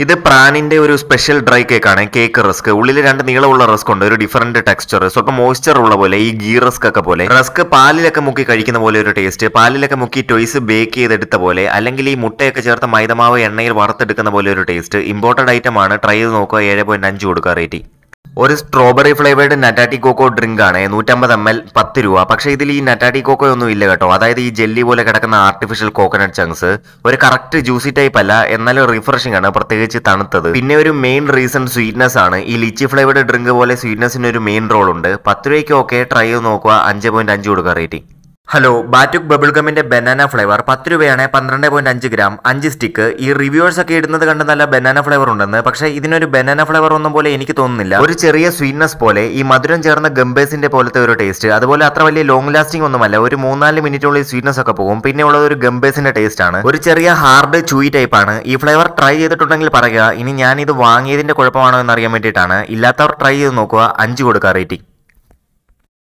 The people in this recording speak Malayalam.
ഇത് പ്രാനിന്റെ ഒരു സ്പെഷ്യൽ ഡ്രൈ കേക്കാണ് കേക്ക് റസ്ക് ഉള്ളിൽ രണ്ട് നീളമുള്ള റസ്ക് ഉണ്ട് ഒരു ഡിഫറന്റ് ടെക്സ്ചർ സ്വല്പം മോയ്സ്ചർ ഉള്ള പോലെ ഈ ഗീ റസ്ക് ഒക്കെ പോലെ റസ്ക് പാലിലൊക്കെ മുക്കി കഴിക്കുന്ന പോലെ ഒരു ടേസ്റ്റ് പാലിലൊക്കെ മുക്കി ടോയ്സ് ബേക്ക് ചെയ്തെടുത്ത പോലെ അല്ലെങ്കിൽ ഈ മുട്ടയൊക്കെ ചേർത്ത് മൈദമാവ് എണ്ണയിൽ വറുത്തെടുക്കുന്ന പോലെ ഒരു ടേസ്റ്റ് ഇമ്പോർട്ടഡ് ഐറ്റം ആണ് ട്രൈ ചെയ്ത് നോക്കുക ഏഴ് പോയിന്റ് അഞ്ച് കൊടുക്കുക റേറ്റിംഗ് ഒരു സ്ട്രോബെറി ഫ്ലേവേർഡ് നറ്റാറ്റി കോക്കോ ഡ്രിങ്ക് ആണ് നൂറ്റമ്പത് എം എൽ പത്ത് രൂപ പക്ഷേ ഇതിൽ ഈ നറ്റാറ്റി കോക്കോ ഒന്നും ഇല്ല കേട്ടോ അതായത് ഈ ജെല്ലി പോലെ കിടക്കുന്ന ആർട്ടിഫിഷ്യൽ കോക്കനട്ട് ചങ്ക്സ് ഒരു കറക്റ്റ് ജ്യൂസി ടൈപ്പ് അല്ല എന്നാലും റിഫ്രഷിംഗ് ആണ് പ്രത്യേകിച്ച് തണുത്തത് പിന്നെ ഒരു മെയിൻ റീസൺ സ്വീറ്റ്നെസ് ആണ് ഈ ലിച്ചി ഫ്ലേവേർഡ് ഡ്രിങ്ക് പോലെ സ്വീറ്റ്നെസ്സിന് ഒരു മെയിൻ റോൾ ഉണ്ട് പത്ത് രൂപയ്ക്ക് ഓക്കെ ട്രൈ ചെയ്ത് നോക്കുക അഞ്ച് പോയിന്റ് അഞ്ച് കൊടുക്കുക റേറ്റിംഗ് ഹലോ ബാറ്റുക് ബബിൾ ഗമിന്റെ ബനാന ഫ്ലേവർ പത്ത് രൂപയാണ് പന്ത്രണ്ട് പോയിന്റ് അഞ്ച് ഗ്രാം അഞ്ച് സ്റ്റിക്ക് ഈ റിവ്യൂവേഴ്സ് ഒക്കെ ഇടുന്നത് കണ്ട് നല്ല ബനാന ഫ്ലേവർ ഉണ്ടെന്ന് പക്ഷേ ഇതിനൊരു ബനാന ഫ്ലേവർ ഒന്നും പോലെ എനിക്ക് തോന്നുന്നില്ല ഒരു ചെറിയ സ്വീറ്റ്നെസ് പോലെ ഈ മധുരം ചേർന്ന ഗംബേസിന്റെ പോലത്തെ ഒരു ടേസ്റ്റ് അതുപോലെ അത്ര വലിയ ലോങ് ലാസ്റ്റിംഗ് ഒന്നുമല്ല ഒരു മൂന്നാല് മിനിറ്റുള്ളിൽ സ്വീറ്റ്നെസ് ഒക്കെ പോകും പിന്നെ ഉള്ളത് ഒരു ഗംബേസിന്റെ ടേസ്റ്റ് ആണ് ഒരു ചെറിയ ഹാർഡ് ചൂയി ടൈപ്പ് ആണ് ഈ ഫ്ലേവർ ട്രൈ ചെയ്തിട്ടുണ്ടെങ്കിൽ പറയുക ഇനി ഞാൻ ഇത് വാങ്ങിയതിന്റെ കുഴപ്പമാണോ എന്ന് അറിയാൻ വേണ്ടിയിട്ടാണ് ഇല്ലാത്തവർ ട്രൈ ചെയ്ത് നോക്കുക അഞ്ച് കൊടുക്കുക റേറ്റിംഗ്